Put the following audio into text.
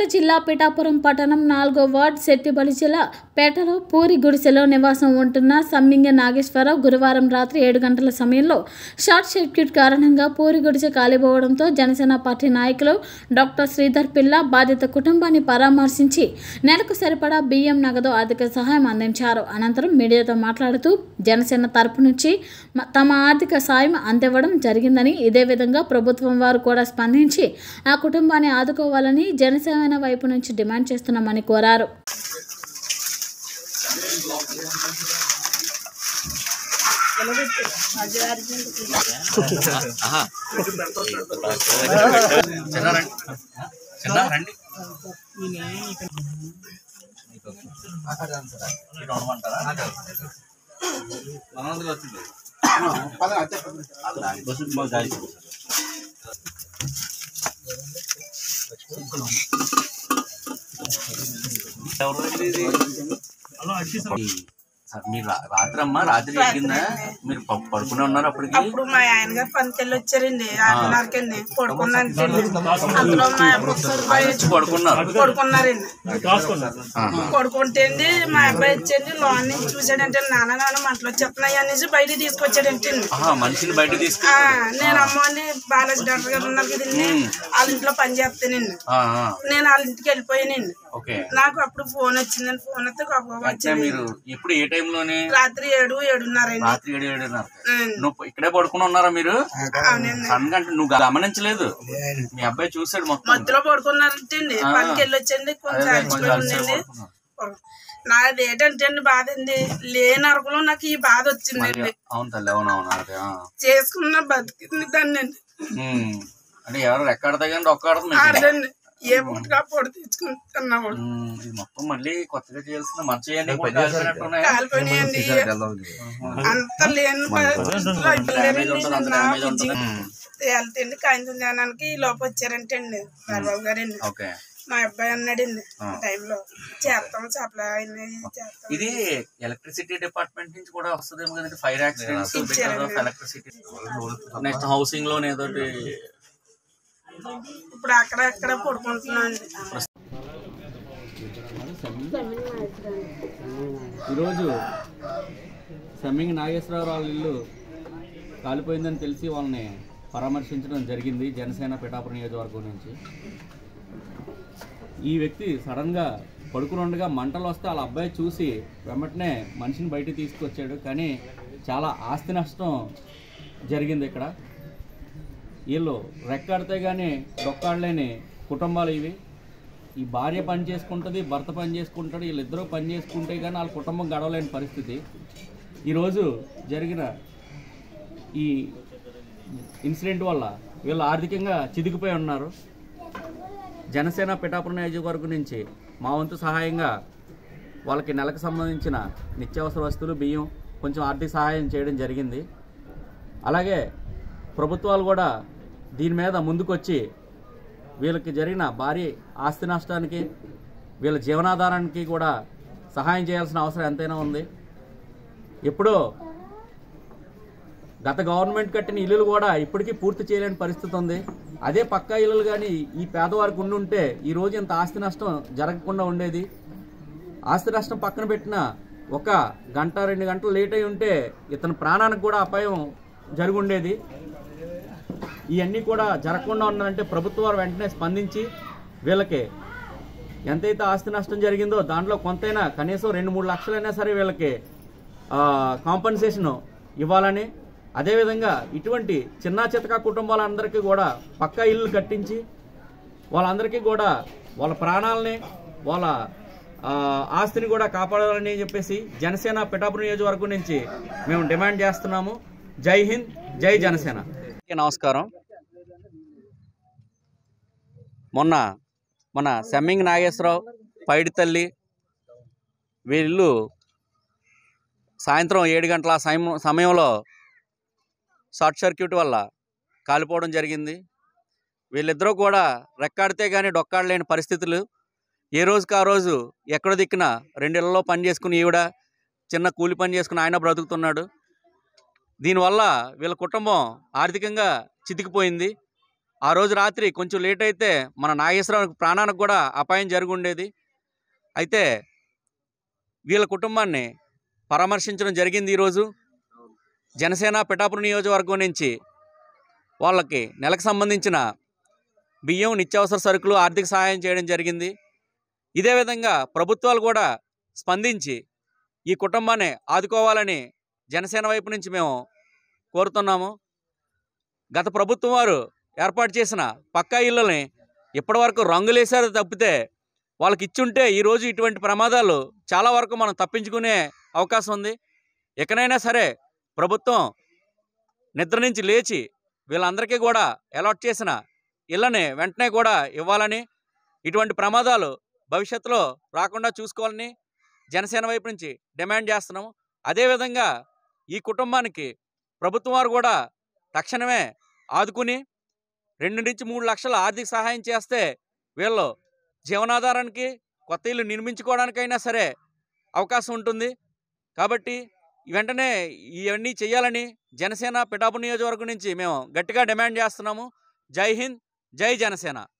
జిల్లా పిఠాపురం పట్టణం నాలుగో వార్డ్ శెట్టిబలిచెల పేటలో పూరి గుడిసెలో నివాసం ఉంటున్న సమ్మింగ నాగేశ్వరరావు గురువారం రాత్రి ఏడు గంటల సమయంలో షార్ట్ సర్క్యూట్ కారణంగా పూరి గుడిసె కాలిపోవడంతో జనసేన పార్టీ నాయకులు డాక్టర్ శ్రీధర్ పిల్ల బాధిత కుటుంబాన్ని పరామర్శించి నెలకు సరిపడా బియ్యం నగదు ఆర్థిక సహాయం అందించారు అనంతరం మీడియాతో మాట్లాడుతూ జనసేన తరపు నుంచి మ- తమ ఆర్థిక సాయం అందివ్వడం జరిగిందని ఇదే విధంగా ప్రభుత్వం వారు కూడా స్పందించి ఆ కుటుంబాన్ని ఆదుకోవాలని జనసేన వైపు నుంచి డిమాండ్ చేస్తున్నామని కోరారు చిన్న రండి చిన్న రండి ఇటు ఉండమంటారా? మనందరికీ వచ్చింది బస్సు మాకు గాలి. ఎవరు ఇది? ఈ సార్, మీరు రా- రాత్రి అమ్మా రాత్రి జరిగిందా మీరు ప- పడుకునే ఉన్నారు అప్పటికి అప్పుడు మా ఆయన గారు పనికెళ్ళి వచ్చారండి ఆరున్నరకండి పడుకున్నాను అందులో మా అబ్బాయి వచ్చి పడుకున్నారు పడుకున్నారండి ఆహా. పడుకుంటే అండి మా అబ్బాయి వచ్చండి లోన్ నుంచి చూసాడంటే నాన్న నాన్న మంటలు వచ్చేస్తున్నాయి అనేసి బయటికి తీసుకొచ్చాడంటే ఆహా, మనిషిని బయట తీసుకు ఆ, నేను అమ్మని బాలాజీ డాక్టర్ గారు ఉన్నారు కదండి వాళ్ళ ఇంట్లో పని చేస్తానండి ఆ, ఆ, నేను వాళ్ళ ఇంటికి వెళ్ళిపోయానండి ఓకే నాకు అప్పుడు ఫోన్ వచ్చిందండి ఫోన్ వస్తే గొప్ప అంటే వచ్చింది మీరు ఇప్పుడు ఏ టైంలోనే రాత్రి ఏడు ఏడున్నారండి రాత్రి ఏడు ఏడున్నర ఉమ్, నువ్వు ఇక్కడే పడుకుని ఉన్నారా మీరు అవునండి సడన్ అంటే నువ్వు గమనించలేదు మీ అబ్బాయి చూసాడు మొత్తం మధ్యలో పడుకున్నారంటే అండి ఆ. పనికి వెళ్ళి వచ్చండి కొంచెం అదే, అలసిపోయి కొంచెం అలసిపోయి ఉందండి పడుకున్నావు. నాది ఏంటంటే అండి బాధ అండి లేని అరకులో నాకు ఈ బాధ వచ్చిందండి అవును తల్లి అవును అవును అదే ఆ. చేసుకున్న బతికింది దాన్ని అండి ఉమ్. అంటే ఎవరు ఎక్కడతా కానీ ఒక్కడతా మీకు ఆడండి ఏ పూటగా పొడి తెచ్చుకుని తిన్నవాడు ఉమ్, ఇది మొత్తం మళ్ళీ కొత్తగా చేయాల్సిన మంచి అన్ని కూడా కాలిపోయినట్టున్నాయా? కాలిపోయినాయండి అంత లేని పరిస్థితుల్లో డ్యామేజ్ అయిపోయారండి ఉంటుంది అంత నా డ్యామేజ్ బుజ్జి. ఉంటుంది ఉమ్, తేలితేండి కాయించిన ధ్యానానికి ఈ లోపు వచ్చారంటే అండి బాబు గారండి ఓకే మా అబ్బాయి అన్నాడండి ఆ టైంలో చేస్తాం సప్లై అయినాయి చేస్తాం ఇది ఎలక్ట్రిసిటీ డిపార్ట్మెంట్ నుంచి కూడా వస్తుందేమో కదండి fire accidents because of electricity next housing loan ఏదో ఇప్పుడు అక్కడ అక్కడ పడుకుంటున్నాం అండి ఈరోజు సమ్మింగ్ నాగేశ్వరరావు వాళ్ళ ఇల్లు కాలిపోయిందని తెలిసి వాళ్ళని పరామర్శించడం జరిగింది జనసేన పిఠాపురం నియోజకవర్గం నుంచి ఈ వ్యక్తి సడన్గా పడుకుని ఉండగా మంటలు వస్తే వాళ్ళ అబ్బాయి చూసి వెంటనే మనిషిని బయటికి తీసుకొచ్చాడు కానీ చాలా ఆస్తి నష్టం జరిగింది ఇక్కడ వీళ్ళు రెక్కాడితే కానీ డొక్కాడలేని కుటుంబాలు ఇవి ఈ భార్య పని చేసుకుంటుంది భర్త పని చేసుకుంటాడు వీళ్ళిద్దరూ పని చేసుకుంటే కానీ వాళ్ళ కుటుంబం గడవలేని పరిస్థితి ఈరోజు జరిగిన ఈ ఇన్సిడెంట్ వల్ల వీళ్ళు ఆర్థికంగా చిదిగిపోయి ఉన్నారు జనసేన పిఠాపురం నియోజకవర్గం నుంచి మా వంతు సహాయంగా వాళ్ళకి నెలకు సంబంధించిన నిత్యావసర వస్తువులు బియ్యం కొంచెం ఆర్థిక సహాయం చేయడం జరిగింది అలాగే ప్రభుత్వాలు కూడా దీని మీద ముందుకొచ్చి వీళ్ళకి జరిగిన భారీ ఆస్తి నష్టానికి వీళ్ళ జీవనాధారానికి కూడా సహాయం చేయాల్సిన అవసరం ఎంతైనా ఉంది ఎప్పుడో గత గవర్నమెంట్ కట్టిన ఇల్లులు కూడా ఇప్పటికీ పూర్తి చేయలేని పరిస్థితి ఉంది అదే పక్కా ఇల్లులు కానీ ఈ పేదవారికి ఉండి ఉంటే ఈ రోజు ఇంత ఆస్తి నష్టం జరగకుండా ఉండేది ఆస్తి నష్టం పక్కన పెట్టిన ఒక గంట రెండు గంటలు లేట్ అయి ఉంటే ఇతని ప్రాణానికి కూడా అపాయం జరిగి ఉండేది ఇవన్నీ కూడా జరగకుండా ఉండాలంటే ప్రభుత్వాలు వెంటనే స్పందించి వీళ్ళకి ఎంతైతే ఆస్తి నష్టం జరిగిందో దాంట్లో కొంతైనా కనీసం రెండు మూడు లక్షలైనా సరే వీళ్ళకి కాంపన్సేషన్ ఇవ్వాలని అదేవిధంగా ఇటువంటి చిన్న చితక కుటుంబాలందరికీ కూడా పక్కా ఇల్లు కట్టించి వాళ్ళందరికీ కూడా వాళ్ళ ప్రాణాలని వాళ్ళ ఆ, ఆస్తిని కూడా కాపాడాలని చెప్పేసి జనసేన పిఠాపురం నియోజకవర్గం నుంచి మేము డిమాండ్ చేస్తున్నాము జై హింద్ జై జనసేన నమస్కారం మొన్న మన సెమ్మింగ్ నాగేశ్వరరావు పైడితల్లి వీళ్ళు సాయంత్రం ఏడు గంటల సమయం సమయంలో షార్ట్ సర్క్యూట్ వల్ల కాలిపోవడం జరిగింది వీళ్ళిద్దరూ కూడా రెక్కాడితే కానీ డొక్కాడలేని పరిస్థితులు ఏ రోజుకి ఆ రోజు ఎక్కడ దిక్కున రెండిళ్లలో పని చేసుకుని ఈవిడ చిన్న కూలి పని చేసుకుని ఆయన బ్రతుకుతున్నాడు దీనివల్ల వీళ్ళ కుటుంబం ఆర్థికంగా చితికిపోయింది ఆ రోజు రాత్రి కొంచెం లేట్ అయితే మన నాగేశ్వరరావు ప్రాణానికి కూడా అపాయం జరిగి ఉండేది అయితే వీళ్ళ కుటుంబాన్ని పరామర్శించడం జరిగింది ఈరోజు జనసేన పిఠాపురం నియోజకవర్గం నుంచి వాళ్ళకి నెలకు సంబంధించిన బియ్యం నిత్యావసర సరుకులు ఆర్థిక సహాయం చేయడం జరిగింది ఇదే విధంగా ప్రభుత్వాలు కూడా స్పందించి ఈ కుటుంబాన్ని ఆదుకోవాలని జనసేన వైపు నుంచి మేము కోరుతున్నాము గత ప్రభుత్వం వారు ఏర్పాటు చేసిన పక్కా ఇళ్ళని ఇప్పటివరకు రంగులేసారు తప్పితే వాళ్ళకి ఇచ్చుంటే ఈరోజు ఇటువంటి ప్రమాదాలు చాలా వరకు మనం తప్పించుకునే అవకాశం ఉంది ఎక్కడైనా సరే ప్రభుత్వం నిద్ర నుంచి లేచి వీళ్ళందరికీ కూడా అలాట్ చేసిన ఇళ్ళని వెంటనే కూడా ఇవ్వాలని ఇటువంటి ప్రమాదాలు భవిష్యత్తులో రాకుండా చూసుకోవాలని జనసేన వైపు నుంచి డిమాండ్ చేస్తున్నాము అదేవిధంగా ఈ కుటుంబానికి ప్రభుత్వం వారు కూడా తక్షణమే ఆదుకుని రెండు నుంచి మూడు లక్షల ఆర్థిక సహాయం చేస్తే వీళ్ళు జీవనాధారానికి కొత్త ఇల్లు నిర్మించుకోవడానికైనా సరే అవకాశం ఉంటుంది కాబట్టి వెంటనే ఇవన్నీ చేయాలని జనసేన పిఠాపు నియోజకవర్గం నుంచి మేము గట్టిగా డిమాండ్ చేస్తున్నాము జై హింద్ జై జనసేన